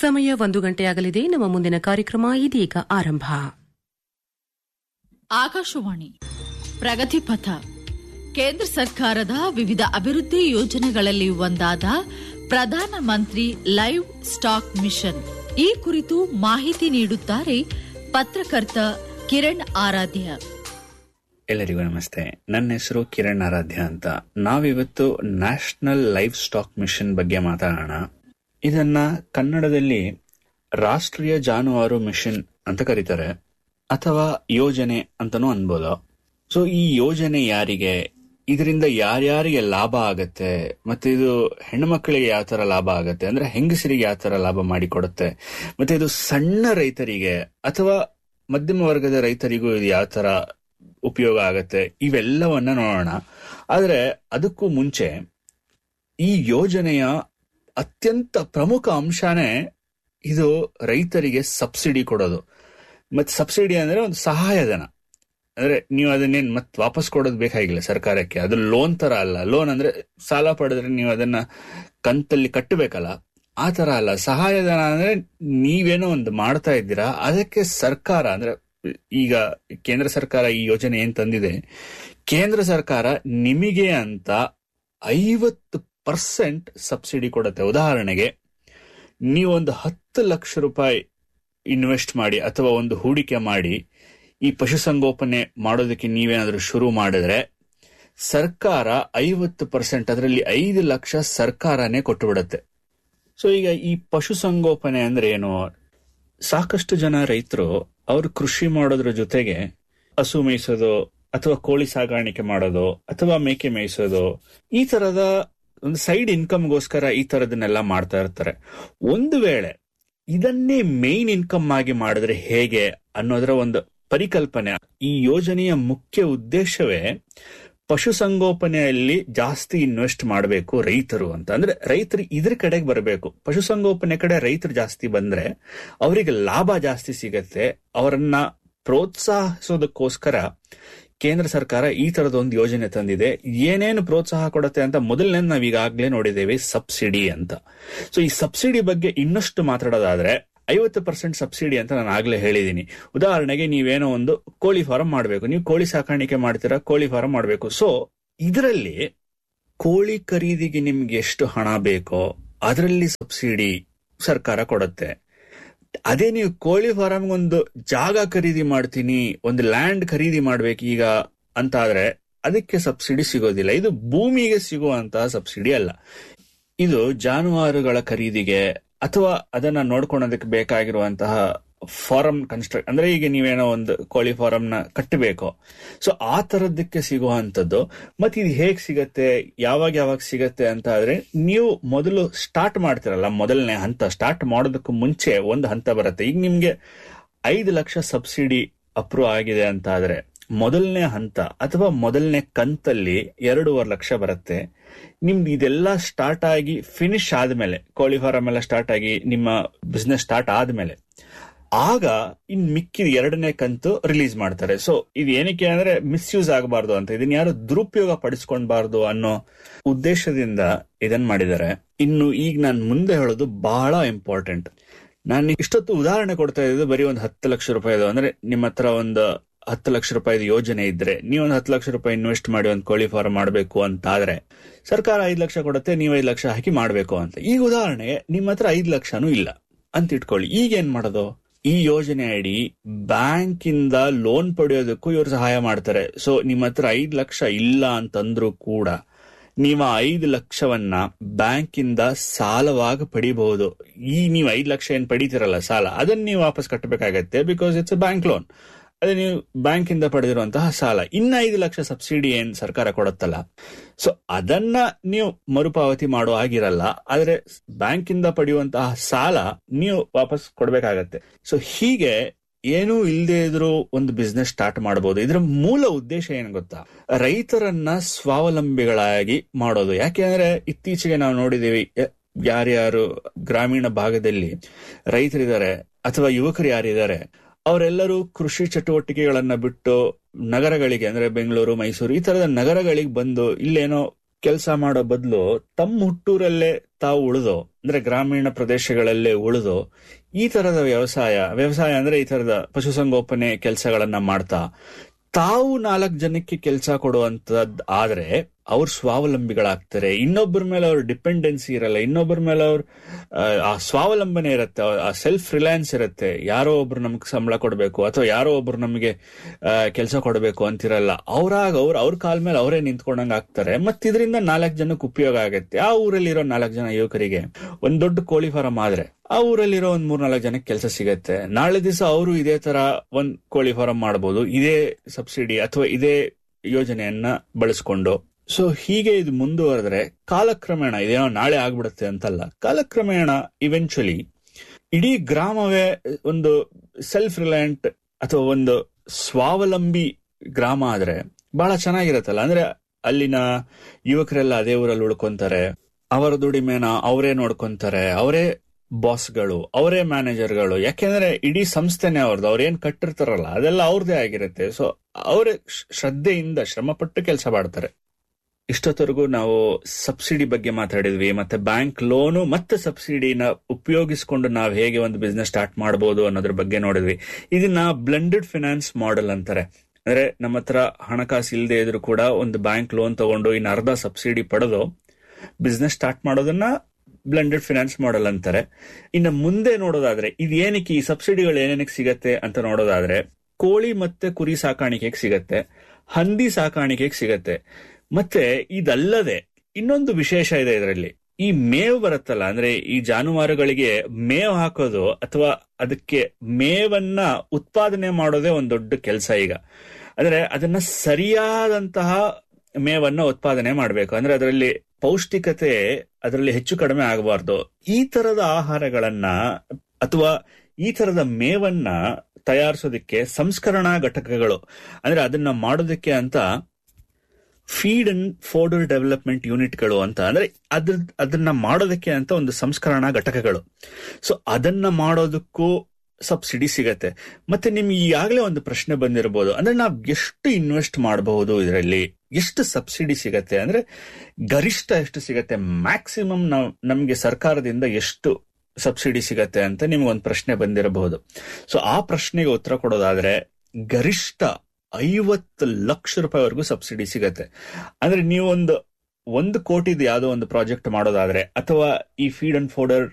ಸಮಯ ಒಂದು ಗಂಟೆಯಾಗಲಿದೆ ನಮ್ಮ ಮುಂದಿನ ಕಾರ್ಯಕ್ರಮ ಇದೀಗ ಆರಂಭ ಆಕಾಶವಾಣಿ ಪ್ರಗತಿ ಪಥ ಕೇಂದ್ರ ಸರ್ಕಾರದ ವಿವಿಧ ಅಭಿವೃದ್ಧಿ ಯೋಜನೆಗಳಲ್ಲಿ ಒಂದಾದ ಪ್ರಧಾನ ಮಂತ್ರಿ ಲೈವ್ ಸ್ಟಾಕ್ ಮಿಷನ್ ಈ ಕುರಿತು ಮಾಹಿತಿ ನೀಡುತ್ತಾರೆ ಪತ್ರಕರ್ತ ಕಿರಣ್ ಆರಾಧ್ಯ ಎಲ್ಲರಿಗೂ ನಮಸ್ತೆ ನನ್ನ ಹೆಸರು ಕಿರಣ್ ಆರಾಧ್ಯ ಅಂತ ನಾವಿವತ್ತು ನ್ಯಾಷನಲ್ ಲೈಫ್ ಸ್ಟಾಕ್ ಮಿಷನ್ ಬಗ್ಗೆ ಮಾತಾಡೋಣ ಇದನ್ನ ಕನ್ನಡದಲ್ಲಿ ರಾಷ್ಟ್ರೀಯ ಜಾನುವಾರು ಮಿಷನ್ ಅಂತ ಕರೀತಾರೆ ಅಥವಾ ಯೋಜನೆ ಅಂತಾನೂ ಅನ್ಬೋದು ಸೊ ಈ ಯೋಜನೆ ಯಾರಿಗೆ ಇದರಿಂದ ಯಾರ್ಯಾರಿಗೆ ಲಾಭ ಆಗತ್ತೆ ಮತ್ತೆ ಇದು ಹೆಣ್ಣು ಮಕ್ಕಳಿಗೆ ಯಾವ ತರ ಲಾಭ ಆಗತ್ತೆ ಅಂದ್ರೆ ಹೆಂಗಸರಿಗೆ ಯಾವ ತರ ಲಾಭ ಮಾಡಿಕೊಡುತ್ತೆ ಮತ್ತೆ ಇದು ಸಣ್ಣ ರೈತರಿಗೆ ಅಥವಾ ಮಧ್ಯಮ ವರ್ಗದ ರೈತರಿಗೂ ಇದು ಯಾವ ತರ ಉಪಯೋಗ ಆಗತ್ತೆ ಇವೆಲ್ಲವನ್ನ ನೋಡೋಣ ಆದ್ರೆ ಅದಕ್ಕೂ ಮುಂಚೆ ಈ ಯೋಜನೆಯ ಅತ್ಯಂತ ಪ್ರಮುಖ ಅಂಶನೇ ಇದು ರೈತರಿಗೆ ಸಬ್ಸಿಡಿ ಕೊಡೋದು ಮತ್ತೆ ಸಬ್ಸಿಡಿ ಅಂದ್ರೆ ಒಂದು ಸಹಾಯಧನ ಅಂದ್ರೆ ನೀವು ಅದನ್ನೇನ್ ಮತ್ತೆ ವಾಪಸ್ ಕೊಡೋದು ಬೇಕಾಗಿಲ್ಲ ಸರ್ಕಾರಕ್ಕೆ ಅದು ಲೋನ್ ತರ ಅಲ್ಲ ಲೋನ್ ಅಂದ್ರೆ ಸಾಲ ಪಡೆದ್ರೆ ನೀವು ಅದನ್ನ ಕಂತಲ್ಲಿ ಕಟ್ಟಬೇಕಲ್ಲ ಆ ತರ ಅಲ್ಲ ಸಹಾಯಧನ ಅಂದ್ರೆ ನೀವೇನೋ ಒಂದು ಮಾಡ್ತಾ ಇದ್ದೀರಾ ಅದಕ್ಕೆ ಸರ್ಕಾರ ಅಂದ್ರೆ ಈಗ ಕೇಂದ್ರ ಸರ್ಕಾರ ಈ ಯೋಜನೆ ಏನ್ ತಂದಿದೆ ಕೇಂದ್ರ ಸರ್ಕಾರ ನಿಮಗೆ ಅಂತ ಐವತ್ತು ಪರ್ಸೆಂಟ್ ಸಬ್ಸಿಡಿ ಕೊಡುತ್ತೆ ಉದಾಹರಣೆಗೆ ನೀವೊಂದು ಹತ್ತು ಲಕ್ಷ ರೂಪಾಯಿ ಇನ್ವೆಸ್ಟ್ ಮಾಡಿ ಅಥವಾ ಒಂದು ಹೂಡಿಕೆ ಮಾಡಿ ಈ ಪಶುಸಂಗೋಪನೆ ಮಾಡೋದಕ್ಕೆ ನೀವೇನಾದ್ರೂ ಶುರು ಮಾಡಿದ್ರೆ ಸರ್ಕಾರ ಐವತ್ತು ಪರ್ಸೆಂಟ್ ಅದರಲ್ಲಿ ಐದು ಲಕ್ಷ ಸರ್ಕಾರನೇ ಕೊಟ್ಟು ಬಿಡುತ್ತೆ ಸೊ ಈಗ ಈ ಪಶುಸಂಗೋಪನೆ ಅಂದ್ರೆ ಏನು ಸಾಕಷ್ಟು ಜನ ರೈತರು ಅವರು ಕೃಷಿ ಮಾಡೋದ್ರ ಜೊತೆಗೆ ಹಸು ಮೇಯಿಸೋದು ಅಥವಾ ಕೋಳಿ ಸಾಗಾಣಿಕೆ ಮಾಡೋದು ಅಥವಾ ಮೇಕೆ ಮೇಯಿಸೋದು ಈ ತರದ ಒಂದು ಸೈಡ್ ಇನ್ಕಮ್ಗೋಸ್ಕರ ಈ ತರದನ್ನೆಲ್ಲ ಮಾಡ್ತಾ ಇರ್ತಾರೆ ಒಂದು ವೇಳೆ ಇದನ್ನೇ ಮೇನ್ ಇನ್ಕಮ್ ಆಗಿ ಮಾಡಿದ್ರೆ ಹೇಗೆ ಅನ್ನೋದರ ಒಂದು ಪರಿಕಲ್ಪನೆ ಈ ಯೋಜನೆಯ ಮುಖ್ಯ ಉದ್ದೇಶವೇ ಪಶುಸಂಗೋಪನೆಯಲ್ಲಿ ಜಾಸ್ತಿ ಇನ್ವೆಸ್ಟ್ ಮಾಡಬೇಕು ರೈತರು ಅಂತ ಅಂದ್ರೆ ರೈತರು ಇದ್ರ ಕಡೆಗೆ ಬರಬೇಕು ಪಶುಸಂಗೋಪನೆ ಕಡೆ ರೈತರು ಜಾಸ್ತಿ ಬಂದ್ರೆ ಅವರಿಗೆ ಲಾಭ ಜಾಸ್ತಿ ಸಿಗತ್ತೆ ಅವರನ್ನ ಪ್ರೋತ್ಸಾಹಿಸೋದಕ್ಕೋಸ್ಕರ ಕೇಂದ್ರ ಸರ್ಕಾರ ಈ ತರದ ಒಂದು ಯೋಜನೆ ತಂದಿದೆ ಏನೇನು ಪ್ರೋತ್ಸಾಹ ಕೊಡುತ್ತೆ ಅಂತ ಮೊದಲನೇ ನಾವ್ ಈಗಾಗಲೇ ನೋಡಿದ್ದೇವೆ ಸಬ್ಸಿಡಿ ಅಂತ ಸೊ ಈ ಸಬ್ಸಿಡಿ ಬಗ್ಗೆ ಇನ್ನಷ್ಟು ಮಾತಾಡೋದಾದ್ರೆ ಐವತ್ತು ಪರ್ಸೆಂಟ್ ಸಬ್ಸಿಡಿ ಅಂತ ನಾನು ಆಗ್ಲೇ ಹೇಳಿದೀನಿ ಉದಾಹರಣೆಗೆ ನೀವೇನೋ ಒಂದು ಕೋಳಿ ಫಾರಂ ಮಾಡಬೇಕು ನೀವು ಕೋಳಿ ಸಾಕಾಣಿಕೆ ಮಾಡ್ತೀರಾ ಕೋಳಿ ಫಾರಂ ಮಾಡಬೇಕು ಸೊ ಇದರಲ್ಲಿ ಕೋಳಿ ಖರೀದಿಗೆ ನಿಮ್ಗೆ ಎಷ್ಟು ಹಣ ಬೇಕೋ ಅದರಲ್ಲಿ ಸಬ್ಸಿಡಿ ಸರ್ಕಾರ ಕೊಡುತ್ತೆ ಅದೇ ನೀವು ಕೋಳಿ ಫಾರಂ ಒಂದು ಜಾಗ ಖರೀದಿ ಮಾಡ್ತೀನಿ ಒಂದು ಲ್ಯಾಂಡ್ ಖರೀದಿ ಮಾಡ್ಬೇಕು ಈಗ ಅಂತ ಆದ್ರೆ ಅದಕ್ಕೆ ಸಬ್ಸಿಡಿ ಸಿಗೋದಿಲ್ಲ ಇದು ಭೂಮಿಗೆ ಸಿಗುವಂತಹ ಸಬ್ಸಿಡಿ ಅಲ್ಲ ಇದು ಜಾನುವಾರುಗಳ ಖರೀದಿಗೆ ಅಥವಾ ಅದನ್ನ ನೋಡ್ಕೊಳೋದಕ್ಕೆ ಬೇಕಾಗಿರುವಂತಹ ಫಾರಂ ಕನ್ಸ್ಟ್ರಕ್ಟ್ ಅಂದ್ರೆ ಈಗ ನೀವೇನೋ ಒಂದು ಕೋಳಿ ಫಾರಂ ನ ಕಟ್ಟಬೇಕು ಸೊ ಆ ತರದಕ್ಕೆ ಸಿಗುವಂತದ್ದು ಮತ್ತೆ ಇದು ಹೇಗ್ ಸಿಗತ್ತೆ ಯಾವಾಗ ಯಾವಾಗ ಸಿಗತ್ತೆ ಅಂತ ಆದ್ರೆ ನೀವು ಮೊದಲು ಸ್ಟಾರ್ಟ್ ಮಾಡ್ತಿರಲ್ಲ ಮೊದಲನೇ ಹಂತ ಸ್ಟಾರ್ಟ್ ಮಾಡೋದಕ್ಕೂ ಮುಂಚೆ ಒಂದು ಹಂತ ಬರುತ್ತೆ ಈಗ ನಿಮ್ಗೆ ಐದು ಲಕ್ಷ ಸಬ್ಸಿಡಿ ಅಪ್ರೂವ್ ಆಗಿದೆ ಅಂತ ಆದ್ರೆ ಮೊದಲನೇ ಹಂತ ಅಥವಾ ಮೊದಲನೇ ಕಂತಲ್ಲಿ ಎರಡೂವರೆ ಲಕ್ಷ ಬರುತ್ತೆ ನಿಮ್ದು ಇದೆಲ್ಲ ಸ್ಟಾರ್ಟ್ ಆಗಿ ಫಿನಿಶ್ ಆದ್ಮೇಲೆ ಕೋಳಿ ಫಾರಂ ಎಲ್ಲ ಸ್ಟಾರ್ಟ್ ಆಗಿ ನಿಮ್ಮ ಬಿಸ್ನೆಸ್ ಸ್ಟಾರ್ಟ್ ಆದ್ಮೇಲೆ ಆಗ ಇನ್ ಮಿಕ್ಕಿದ ಎರಡನೇ ಕಂತು ರಿಲೀಸ್ ಮಾಡ್ತಾರೆ ಸೊ ಇದು ಏನಕ್ಕೆ ಅಂದ್ರೆ ಮಿಸ್ಯೂಸ್ ಆಗಬಾರ್ದು ಅಂತ ಇದನ್ನ ಯಾರು ದುರುಪಯೋಗ ಪಡಿಸ್ಕೊಳ್ಬಾರ್ದು ಅನ್ನೋ ಉದ್ದೇಶದಿಂದ ಇದನ್ ಮಾಡಿದ್ದಾರೆ ಇನ್ನು ಈಗ ನಾನು ಮುಂದೆ ಹೇಳೋದು ಬಹಳ ಇಂಪಾರ್ಟೆಂಟ್ ನಾನು ಇಷ್ಟೊತ್ತು ಉದಾಹರಣೆ ಕೊಡ್ತಾ ಇದ್ದು ಬರೀ ಒಂದು ಹತ್ತು ಲಕ್ಷ ರೂಪಾಯಿದು ಅಂದ್ರೆ ನಿಮ್ಮ ಹತ್ರ ಒಂದು ಹತ್ತು ಲಕ್ಷ ರೂಪಾಯಿದು ಯೋಜನೆ ಇದ್ರೆ ನೀವು ಒಂದು ಹತ್ತು ಲಕ್ಷ ರೂಪಾಯಿ ಇನ್ವೆಸ್ಟ್ ಮಾಡಿ ಒಂದು ಕೋಳಿ ಫಾರ್ಮ್ ಮಾಡಬೇಕು ಅಂತ ಆದ್ರೆ ಸರ್ಕಾರ ಐದು ಲಕ್ಷ ಕೊಡುತ್ತೆ ನೀವು ಐದು ಲಕ್ಷ ಹಾಕಿ ಮಾಡಬೇಕು ಅಂತ ಈಗ ಉದಾಹರಣೆಗೆ ನಿಮ್ಮ ಹತ್ರ ಐದು ಲಕ್ಷನೂ ಇಲ್ಲ ಅಂತ ಇಟ್ಕೊಳ್ಳಿ ಈಗ ಏನ್ ಮಾಡೋದು ಈ ಯೋಜನೆ ಅಡಿ ಬ್ಯಾಂಕ್ ಇಂದ ಲೋನ್ ಪಡೆಯೋದಕ್ಕೂ ಇವರು ಸಹಾಯ ಮಾಡ್ತಾರೆ ಸೊ ನಿಮ್ಮ ಹತ್ರ ಐದು ಲಕ್ಷ ಇಲ್ಲ ಅಂತಂದ್ರೂ ಕೂಡ ನೀವು ಐದು ಲಕ್ಷವನ್ನ ಬ್ಯಾಂಕ್ ಇಂದ ಸಾಲವಾಗಿ ಪಡಿಬಹುದು ಈ ನೀವು ಐದು ಲಕ್ಷ ಏನ್ ಪಡಿತೀರಲ್ಲ ಸಾಲ ಅದನ್ನ ನೀವು ವಾಪಸ್ ಕಟ್ಟಬೇಕಾಗತ್ತೆ ಬಿಕಾಸ್ ಇಟ್ಸ್ ಬ್ಯಾಂಕ್ ಲೋನ್ ಅದೇ ನೀವು ಬ್ಯಾಂಕ್ ಇಂದ ಪಡೆದಿರುವಂತಹ ಸಾಲ ಇನ್ನ ಐದು ಲಕ್ಷ ಸಬ್ಸಿಡಿ ಏನ್ ಸರ್ಕಾರ ಕೊಡುತ್ತಲ್ಲ ಸೊ ಅದನ್ನ ನೀವು ಮರುಪಾವತಿ ಮಾಡೋ ಆಗಿರಲ್ಲ ಆದ್ರೆ ಬ್ಯಾಂಕ್ ಇಂದ ಪಡೆಯುವಂತಹ ಸಾಲ ನೀವು ವಾಪಸ್ ಕೊಡ್ಬೇಕಾಗತ್ತೆ ಸೊ ಹೀಗೆ ಏನೂ ಇಲ್ಲದೆ ಇದ್ರು ಒಂದು ಬಿಸ್ನೆಸ್ ಸ್ಟಾರ್ಟ್ ಮಾಡಬಹುದು ಇದರ ಮೂಲ ಉದ್ದೇಶ ಏನು ಗೊತ್ತಾ ರೈತರನ್ನ ಸ್ವಾವಲಂಬಿಗಳಾಗಿ ಮಾಡೋದು ಯಾಕೆಂದ್ರೆ ಇತ್ತೀಚೆಗೆ ನಾವು ನೋಡಿದೀವಿ ಯಾರ್ಯಾರು ಗ್ರಾಮೀಣ ಭಾಗದಲ್ಲಿ ರೈತರಿದ್ದಾರೆ ಅಥವಾ ಯುವಕರು ಯಾರಿದ್ದಾರೆ ಅವರೆಲ್ಲರೂ ಕೃಷಿ ಚಟುವಟಿಕೆಗಳನ್ನ ಬಿಟ್ಟು ನಗರಗಳಿಗೆ ಅಂದ್ರೆ ಬೆಂಗಳೂರು ಮೈಸೂರು ಈ ತರದ ನಗರಗಳಿಗೆ ಬಂದು ಇಲ್ಲೇನೋ ಕೆಲಸ ಮಾಡೋ ಬದಲು ತಮ್ಮ ಹುಟ್ಟೂರಲ್ಲೇ ತಾವು ಉಳಿದು ಅಂದ್ರೆ ಗ್ರಾಮೀಣ ಪ್ರದೇಶಗಳಲ್ಲೇ ಉಳಿದು ಈ ತರದ ವ್ಯವಸಾಯ ವ್ಯವಸಾಯ ಅಂದ್ರೆ ಈ ತರದ ಪಶುಸಂಗೋಪನೆ ಕೆಲಸಗಳನ್ನ ಮಾಡ್ತಾ ತಾವು ನಾಲ್ಕು ಜನಕ್ಕೆ ಕೆಲಸ ಕೊಡುವಂತದ್ ಆದ್ರೆ ಅವ್ರು ಸ್ವಾವಲಂಬಿಗಳಾಗ್ತಾರೆ ಇನ್ನೊಬ್ಬರ ಮೇಲೆ ಅವ್ರ ಡಿಪೆಂಡೆನ್ಸಿ ಇರಲ್ಲ ಇನ್ನೊಬ್ಬರ ಮೇಲೆ ಅವ್ರ ಆ ಸ್ವಾವಲಂಬನೆ ಇರುತ್ತೆ ಆ ಸೆಲ್ಫ್ ರಿಲಯನ್ಸ್ ಇರುತ್ತೆ ಯಾರೋ ಒಬ್ರು ನಮ್ಗೆ ಸಂಬಳ ಕೊಡಬೇಕು ಅಥವಾ ಯಾರೋ ಒಬ್ರು ನಮಗೆ ಕೆಲಸ ಕೊಡಬೇಕು ಅಂತಿರಲ್ಲ ಅವ್ರಾಗ ಅವ್ರು ಅವ್ರ ಕಾಲ ಮೇಲೆ ಅವರೇ ನಿಂತ್ಕೊಂಡಂಗ ಆಗ್ತಾರೆ ಮತ್ತೆ ಇದರಿಂದ ನಾಲ್ಕು ಜನಕ್ಕೆ ಉಪಯೋಗ ಆಗುತ್ತೆ ಆ ಊರಲ್ಲಿರೋ ನಾಲ್ಕು ಜನ ಯುವಕರಿಗೆ ಒಂದ್ ದೊಡ್ಡ ಕೋಳಿ ಫಾರಂ ಆದ್ರೆ ಆ ಊರಲ್ಲಿರೋ ಒಂದ್ ಮೂರ್ನಾಲ್ಕು ಜನಕ್ಕೆ ಕೆಲಸ ಸಿಗತ್ತೆ ನಾಳೆ ದಿವಸ ಅವರು ಇದೇ ತರ ಒಂದ್ ಕೋಳಿ ಫಾರಂ ಮಾಡಬಹುದು ಇದೇ ಸಬ್ಸಿಡಿ ಅಥವಾ ಇದೇ ಯೋಜನೆಯನ್ನ ಬಳಸ್ಕೊಂಡು ಸೊ ಹೀಗೆ ಇದು ಮುಂದುವರೆದ್ರೆ ಕಾಲಕ್ರಮೇಣ ಇದೇನೋ ನಾಳೆ ಆಗ್ಬಿಡುತ್ತೆ ಅಂತಲ್ಲ ಕಾಲಕ್ರಮೇಣ ಇವೆಂಚುಲಿ ಇಡೀ ಗ್ರಾಮವೇ ಒಂದು ಸೆಲ್ಫ್ ರಿಲಯಂಟ್ ಅಥವಾ ಒಂದು ಸ್ವಾವಲಂಬಿ ಗ್ರಾಮ ಆದ್ರೆ ಬಹಳ ಚೆನ್ನಾಗಿರತ್ತಲ್ಲ ಅಂದ್ರೆ ಅಲ್ಲಿನ ಯುವಕರೆಲ್ಲ ಅದೇ ಊರಲ್ಲಿ ಉಳ್ಕೊಂತಾರೆ ಅವರ ದುಡಿಮೆನ ಅವರೇ ನೋಡ್ಕೊಂತಾರೆ ಅವರೇ ಬಾಸ್ಗಳು ಅವರೇ ಮ್ಯಾನೇಜರ್ಗಳು ಯಾಕೆಂದ್ರೆ ಇಡೀ ಸಂಸ್ಥೆನೆ ಅವ್ರದ್ದು ಅವ್ರು ಏನ್ ಕಟ್ಟಿರ್ತಾರಲ್ಲ ಅದೆಲ್ಲ ಅವ್ರದೇ ಆಗಿರುತ್ತೆ ಸೊ ಅವರೇ ಶ್ರದ್ಧೆಯಿಂದ ಶ್ರಮಪಟ್ಟು ಕೆಲಸ ಮಾಡ್ತಾರೆ ಇಷ್ಟೊತ್ತರೆಗೂ ನಾವು ಸಬ್ಸಿಡಿ ಬಗ್ಗೆ ಮಾತಾಡಿದ್ವಿ ಮತ್ತೆ ಬ್ಯಾಂಕ್ ಲೋನು ಮತ್ತೆ ಸಬ್ಸಿಡಿನ ಉಪಯೋಗಿಸಿಕೊಂಡು ನಾವು ಹೇಗೆ ಒಂದು ಬಿಸ್ನೆಸ್ ಸ್ಟಾರ್ಟ್ ಮಾಡಬಹುದು ಅನ್ನೋದ್ರ ಬಗ್ಗೆ ನೋಡಿದ್ವಿ ಇದನ್ನ ಬ್ಲೆಂಡೆಡ್ ಫಿನಾನ್ಸ್ ಮಾಡೆಲ್ ಅಂತಾರೆ ಅಂದ್ರೆ ನಮ್ಮ ಹತ್ರ ಹಣಕಾಸು ಇಲ್ಲದೆ ಇದ್ರು ಕೂಡ ಒಂದು ಬ್ಯಾಂಕ್ ಲೋನ್ ತಗೊಂಡು ಇನ್ನು ಅರ್ಧ ಸಬ್ಸಿಡಿ ಪಡೆದು ಬಿಸ್ನೆಸ್ ಸ್ಟಾರ್ಟ್ ಮಾಡೋದನ್ನ ಬ್ಲೆಂಡೆಡ್ ಫಿನಾನ್ಸ್ ಮಾಡೆಲ್ ಅಂತಾರೆ ಇನ್ನು ಮುಂದೆ ನೋಡೋದಾದ್ರೆ ಇದು ಏನಕ್ಕೆ ಈ ಸಬ್ಸಿಡಿಗಳು ಏನೇನಕ್ಕೆ ಸಿಗತ್ತೆ ಅಂತ ನೋಡೋದಾದ್ರೆ ಕೋಳಿ ಮತ್ತೆ ಕುರಿ ಸಾಕಾಣಿಕೆಗೆ ಸಿಗತ್ತೆ ಹಂದಿ ಸಾಕಾಣಿಕೆಗೆ ಸಿಗತ್ತೆ ಮತ್ತೆ ಇದಲ್ಲದೆ ಇನ್ನೊಂದು ವಿಶೇಷ ಇದೆ ಇದರಲ್ಲಿ ಈ ಮೇವು ಬರುತ್ತಲ್ಲ ಅಂದ್ರೆ ಈ ಜಾನುವಾರುಗಳಿಗೆ ಮೇವು ಹಾಕೋದು ಅಥವಾ ಅದಕ್ಕೆ ಮೇವನ್ನ ಉತ್ಪಾದನೆ ಮಾಡೋದೇ ಒಂದು ದೊಡ್ಡ ಕೆಲಸ ಈಗ ಅಂದ್ರೆ ಅದನ್ನ ಸರಿಯಾದಂತಹ ಮೇವನ್ನ ಉತ್ಪಾದನೆ ಮಾಡಬೇಕು ಅಂದ್ರೆ ಅದರಲ್ಲಿ ಪೌಷ್ಟಿಕತೆ ಅದರಲ್ಲಿ ಹೆಚ್ಚು ಕಡಿಮೆ ಆಗಬಾರ್ದು ಈ ತರದ ಆಹಾರಗಳನ್ನ ಅಥವಾ ಈ ತರದ ಮೇವನ್ನ ತಯಾರಿಸೋದಕ್ಕೆ ಸಂಸ್ಕರಣಾ ಘಟಕಗಳು ಅಂದ್ರೆ ಅದನ್ನ ಮಾಡೋದಕ್ಕೆ ಅಂತ ಫೀಡ್ ಅಂಡ್ ಫೋಡರ್ ಡೆವಲಪ್ಮೆಂಟ್ ಯೂನಿಟ್ಗಳು ಅಂತ ಅಂದ್ರೆ ಅದ್ರ ಅದನ್ನ ಮಾಡೋದಕ್ಕೆ ಅಂತ ಒಂದು ಸಂಸ್ಕರಣಾ ಘಟಕಗಳು ಸೊ ಅದನ್ನ ಮಾಡೋದಕ್ಕೂ ಸಬ್ಸಿಡಿ ಸಿಗತ್ತೆ ಮತ್ತೆ ನಿಮ್ಗೆ ಈಗಾಗಲೇ ಒಂದು ಪ್ರಶ್ನೆ ಬಂದಿರಬಹುದು ಅಂದ್ರೆ ನಾವು ಎಷ್ಟು ಇನ್ವೆಸ್ಟ್ ಮಾಡಬಹುದು ಇದರಲ್ಲಿ ಎಷ್ಟು ಸಬ್ಸಿಡಿ ಸಿಗತ್ತೆ ಅಂದ್ರೆ ಗರಿಷ್ಠ ಎಷ್ಟು ಸಿಗತ್ತೆ ಮ್ಯಾಕ್ಸಿಮಮ್ ನಾವು ನಮ್ಗೆ ಸರ್ಕಾರದಿಂದ ಎಷ್ಟು ಸಬ್ಸಿಡಿ ಸಿಗತ್ತೆ ಅಂತ ನಿಮ್ಗೆ ಒಂದು ಪ್ರಶ್ನೆ ಬಂದಿರಬಹುದು ಸೊ ಆ ಪ್ರಶ್ನೆಗೆ ಉತ್ತರ ಕೊಡೋದಾದ್ರೆ ಗರಿಷ್ಠ ಐವತ್ತು ಲಕ್ಷ ರೂಪಾಯಿವರೆಗೂ ಸಬ್ಸಿಡಿ ಸಿಗತ್ತೆ ಅಂದ್ರೆ ನೀವು ಒಂದು ಒಂದು ಕೋಟಿದು ಯಾವುದೋ ಒಂದು ಪ್ರಾಜೆಕ್ಟ್ ಮಾಡೋದಾದ್ರೆ ಅಥವಾ ಈ ಫೀಡ್ ಅಂಡ್ ಫೋಡರ್